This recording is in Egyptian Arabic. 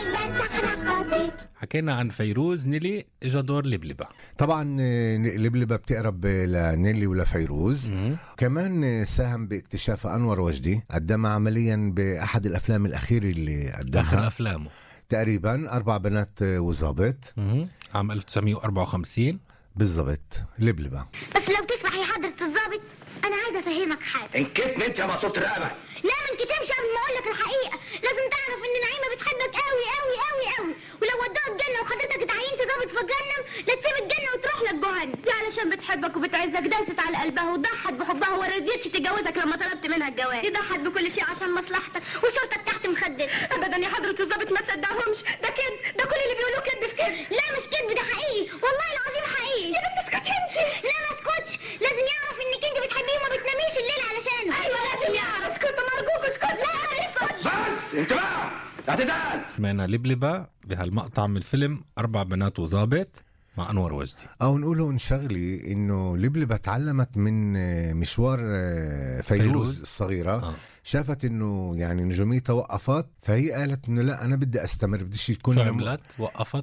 حكينا عن فيروز نيلي اجا دور لبلبة طبعا آه، لبلبة بتقرب لنيلي ولفيروز كمان آه، ساهم باكتشاف انور وجدي قدمها عمليا باحد الافلام الاخيره اللي اخر قدمها افلامه تقريبا اربع بنات آه، وظابط مهم. عام 1954 بالضبط لبلبة بس لو تسمح يا حضرة الضابط أنا عايزة أفهمك حاجة انكتم انت يا مقصود رقبه لا ما انكتمش قبل ما أقول لك الحقيقة لازم تعرف إن نعيمة بتحبك قوي قوي قوي قوي ولو ودوها الجنة وحضرتك اتعينت ضابط في جهنم لا تسيب الجنة وتروح لك جهنم دي علشان بتحبك وبتعزك داست على قلبها وضحت بحبها وما رضيتش تتجوزك لما طلبت منها الجواز دي ضحت بكل شيء عشان مصلحتك وصورتك تحت مخدر أبدا يا حضرة الضابط ما تصدقهمش ده كذب ده كل اللي بيقولوه كذب في كذب لا مش كذب ده حقيقي والله العظيم حقيقي يا بنت اسكتي انت لا ما اسكتش لازم يعرف انك انت بتحبيه وما بتناميش الليل علشانه ايوه لازم يعرف اسكت مرجوك اسكت لا ما يسكتش بس انت بقى اعتدال سمعنا لبلبة بهالمقطع من الفيلم أربع بنات وظابط مع أنور وجدي او نقوله شغلي انه لبلبة تعلمت من آه، مشوار آه، فيروز, فيروز. الصغيره آه. شافت انه يعني نجوميتها وقفت فهي قالت انه لا انا بدي استمر بديش يكون شو أنا م- عملت؟ وقفت